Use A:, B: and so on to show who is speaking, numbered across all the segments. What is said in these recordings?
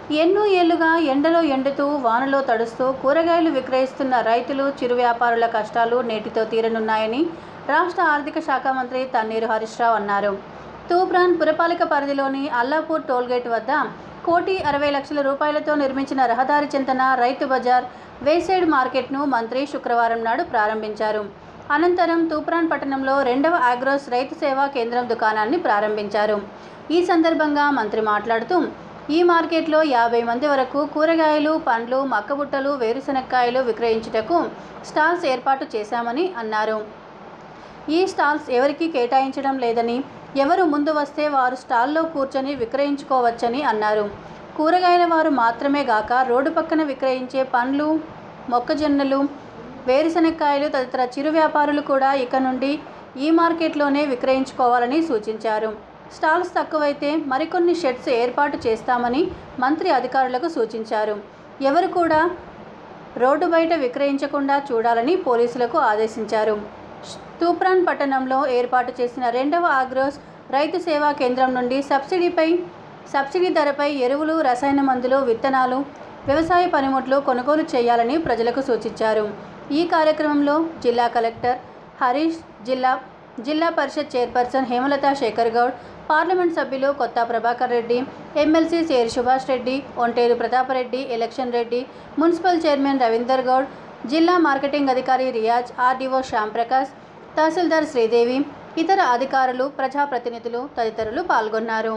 A: ఎన్నో ఏళ్లుగా ఎండలో ఎండుతూ వానలో తడుస్తూ కూరగాయలు విక్రయిస్తున్న రైతులు చిరు వ్యాపారుల కష్టాలు నేటితో తీరనున్నాయని రాష్ట్ర ఆర్థిక శాఖ మంత్రి తన్నీరు హరీష్ రావు అన్నారు తూప్రాన్ పురపాలిక పరిధిలోని అల్లాపూర్ టోల్గేట్ వద్ద కోటి అరవై లక్షల రూపాయలతో నిర్మించిన రహదారి చింతన రైతు బజార్ వేసైడ్ మార్కెట్ను మంత్రి శుక్రవారం నాడు ప్రారంభించారు అనంతరం తూప్రాన్ పట్టణంలో రెండవ ఆగ్రోస్ రైతు సేవా కేంద్రం దుకాణాన్ని ప్రారంభించారు ఈ సందర్భంగా మంత్రి మాట్లాడుతూ ఈ మార్కెట్లో యాభై మంది వరకు కూరగాయలు పండ్లు మక్కబుట్టలు వేరుశనక్కాయలు విక్రయించుటకు స్టాల్స్ ఏర్పాటు చేశామని అన్నారు ఈ స్టాల్స్ ఎవరికీ కేటాయించడం లేదని ఎవరు ముందు వస్తే వారు స్టాల్లో కూర్చొని విక్రయించుకోవచ్చని అన్నారు కూరగాయల వారు మాత్రమే గాక రోడ్డు పక్కన విక్రయించే పండ్లు మొక్కజొన్నలు వేరుశనక్కాయలు తదితర చిరు వ్యాపారులు కూడా ఇక నుండి ఈ మార్కెట్లోనే విక్రయించుకోవాలని సూచించారు స్టాల్స్ తక్కువైతే మరికొన్ని షెడ్స్ ఏర్పాటు చేస్తామని మంత్రి అధికారులకు సూచించారు ఎవరు కూడా రోడ్డు బయట విక్రయించకుండా చూడాలని పోలీసులకు ఆదేశించారు తూప్రాన్ పట్టణంలో ఏర్పాటు చేసిన రెండవ ఆగ్రోస్ రైతు సేవా కేంద్రం నుండి సబ్సిడీపై సబ్సిడీ ధరపై ఎరువులు రసాయన మందులు విత్తనాలు వ్యవసాయ పనిముట్లు కొనుగోలు చేయాలని ప్రజలకు సూచించారు ఈ కార్యక్రమంలో జిల్లా కలెక్టర్ హరీష్ జిల్లా జిల్లా పరిషత్ చైర్పర్సన్ హేమలత శేఖర్ గౌడ్ పార్లమెంట్ సభ్యులు Kotha Prabhakar Reddy MLC Sher Subhash Reddy Onteru Pratapreddy election Reddy municipal chairman Ravinder Goud జిల్లా మార్కెటింగ్ అధికారి రియాజ్ ఆర్డీఓ శ్యాంప్రకాష్ తహసీల్దార్ శ్రీదేవి ఇతర అధికారులు ప్రజాప్రతినిధులు తదితరులు పాల్గొన్నారు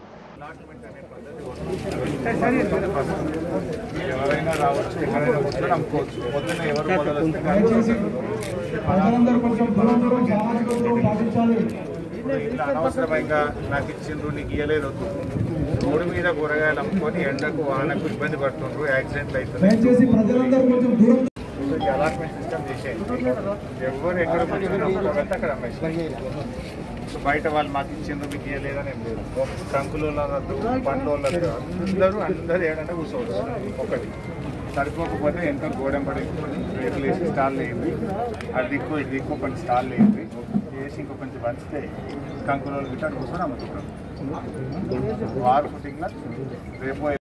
B: ఎవరైనా రావచ్చు ఎక్కడైనా కూర్చొని అమ్ముకోవచ్చు పొద్దున్న ఎవరు మొదలు
C: దయచేసి ప్రజలందరూ కొంచెం దూరం దూరం సామాజిక దూరం పాటించాలి
B: ఇట్లా అనవసరమైగా నాకు ఇచ్చిండ్రు నీకు ఇయ్యలేదు వద్దు. రోడ్డు మీద కూరగాయలు అమ్ముకొని ఎండకు వానకు ఇబ్బంది పడుతుండ్రు యాక్సిడెంట్లు అవుతున్నాయి
C: దయచేసి ప్రజలందరూ కొంచెం దూరం
B: అలాట్మెంట్ సిస్టమ్ చేసేయండి ఎవరు ఎక్కడ కూర్చొని అమ్ముకోగలితే అక్కడ అమ్మేసి సో బయట వాళ్ళు మాకు ఇచ్చిండ్రు మీకు ఇయ్యలేదని ఏం లేదు కంకులు వద్దు పండ్లు వద్దు అందరూ అందరూ ఏడంటే కూర్చోవచ్చు ఒకటి సరిపోకపోతే ఎంతో గోడెం పడేసుకొని రేట్లు వేసి స్టాల్ వేయండి అది దిక్కు ఇది దిక్కు కొన్ని స్టాల్ వేయండి వేసి ఇంకో కొంచెం పంచితే కంకులు గిట్ట కూర్చొని అమ్ముకుంటాం వారు ఫుటింగ్లో రేపు